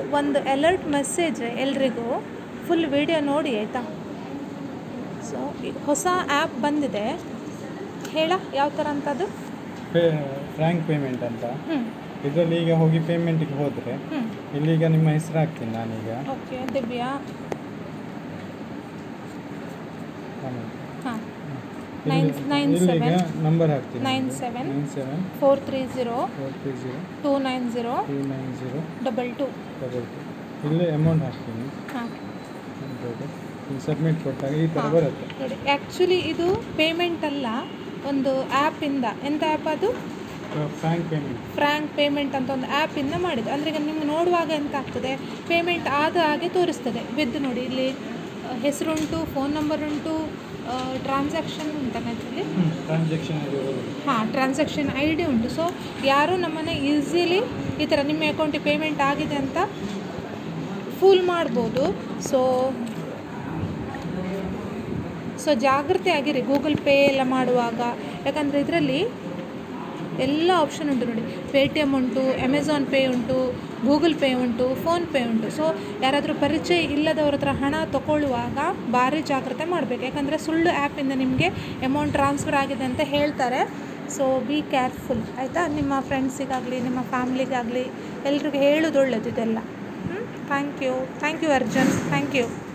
ಒಂದು alert message ಎಲ್ರಿಗೂ full video ನೋಡಿ ಆಯಿತಾ ಸೊ ಹೊಸ ಆ್ಯಪ್ ಬಂದಿದೆ ಹೇಳ ಯಾವ ಥರ ಅಂತದು ಪೇ ಫ್ರ್ಯಾಂಕ್ ಪೇಮೆಂಟ್ ಅಂತ ಹ್ಞೂ ಇದರಲ್ಲಿ ಈಗ ಹೋಗಿ ಪೇಮೆಂಟಿಗೆ ಹೋದರೆ ಹ್ಞೂ ಇಲ್ಲೀಗ ನಿಮ್ಮ ಹೆಸರು ಹಾಕ್ತೀನಿ ನಾನೀಗ ಓಕೆ ದಿವ್ಯಾ ಆಮೇಲೆ. ಹಾಂ ಇಲ್ಲಿ- ನೈನ್ ನೈನ್ ಇಲ್ಲಿಗ ಸೆವೆನ್ ನಂಬರ್ ಹಾಕ್ತೀನಿ nine seven nine seven four three zero four three zero two nine zero two nine zero double two double two ಇಲ್ಲಿ ಅಮೌಂಟ್ ಹಾಕ್ತೀನಿ ಹಾಂ ಹಂಡ್ರೆಡ್ ಇಲ್ಲಿ ಸಬ್ಮಿಟ್ ಕೊಟ್ಟಾಗ ಈ ಥರ ಹಾಂ. ಬರುತ್ತೆ ನೋಡಿ ಆ್ಯಕ್ಚುಲಿ ಇದು ಪೇಮೆಂಟ್ ಅಲ್ಲ ಒಂದು ಆ್ಯಪಿಂದ ಎಂಥ ಆ್ಯಪ್ ಅದು ಫ್ರ್ಯಾಂಕ್ ಪೇಮೆಂಟ್ ಫ್ರ್ಯಾಂಕ್ ಪೇಮೆಂಟ್ ಅಂತ ಒಂದು ಆ್ಯಪಿಂದ ಮಾಡಿದ್ದು ಅಂದರೆ ಈಗ ನಿಮ್ಗೆ ನೋಡುವಾಗ ಎಂತ ಆಗ್ತದೆ ಪೇಮೆಂಟ್ ಆದ ಹಾಗೆ ತೋರಿಸ್ತದೆ ಬಿದ್ದು ನೋಡಿ ಇಲ್ಲಿ ಆ, ಹೆಸರುಂಟು ಫೋನ್ ನಂಬರ್ ಉಂಟು ಟ್ರಾನ್ಸಾಕ್ಷನ್ ಉಂಟಲ್ಲ ಆ್ಯಕ್ಚುಲಿ ಟ್ರಾನ್ಸಾಕ್ಷನ್ ಹಾಂ ಟ್ರಾನ್ಸಾಕ್ಷನ್ ಐ ಡಿ ಉಂಟು ಸೊ ಯಾರು ನಮ್ಮನ್ನು ಈಸಿಲಿ ಈ ಥರ ನಿಮ್ಮ ಅಕೌಂಟಿಗೆ ಪೇಮೆಂಟ್ ಆಗಿದೆ ಅಂತ ಫುಲ್ ಮಾಡ್ಬೋದು ಸೊ ಸೊ ಜಾಗೃತಿ ಆಗಿರಿ ಗೂಗಲ್ ಪೇ ಎಲ್ಲ ಮಾಡುವಾಗ ಯಾಕಂದರೆ ಇದರಲ್ಲಿ ಎಲ್ಲ ಆಪ್ಷನ್ ಉಂಟು ನೋಡಿ ಪೇ ಟಿ ಎಮ್ ಉಂಟು ಅಮೆಝಾನ್ ಪೇ ಉಂಟು ಗೂಗಲ್ ಪೇ ಉಂಟು ಫೋನ್ಪೇ ಉಂಟು ಸೊ ಯಾರಾದರೂ ಪರಿಚಯ ಇಲ್ಲದವ್ರ ಹತ್ರ ಹಣ ತಗೊಳ್ಳುವಾಗ ಭಾರಿ ಜಾಗ್ರತೆ ಮಾಡಬೇಕು ಯಾಕಂದರೆ ಸುಳ್ಳು ಆ್ಯಪಿಂದ ನಿಮಗೆ ಅಮೌಂಟ್ ಟ್ರಾನ್ಸ್ಫರ್ ಆಗಿದೆ ಅಂತ ಹೇಳ್ತಾರೆ ಸೊ ಬಿ ಕೇರ್ಫುಲ್ ಆಯಿತಾ ನಿಮ್ಮ ಫ್ರೆಂಡ್ಸಿಗಾಗಲಿ ನಿಮ್ಮ ಫ್ಯಾಮ್ಲಿಗಾಗಲಿ ಎಲ್ರಿಗೂ ಹೇಳೋದು ಒಳ್ಳೇದು ಇದೆಲ್ಲ thank you thank you Arjun thank you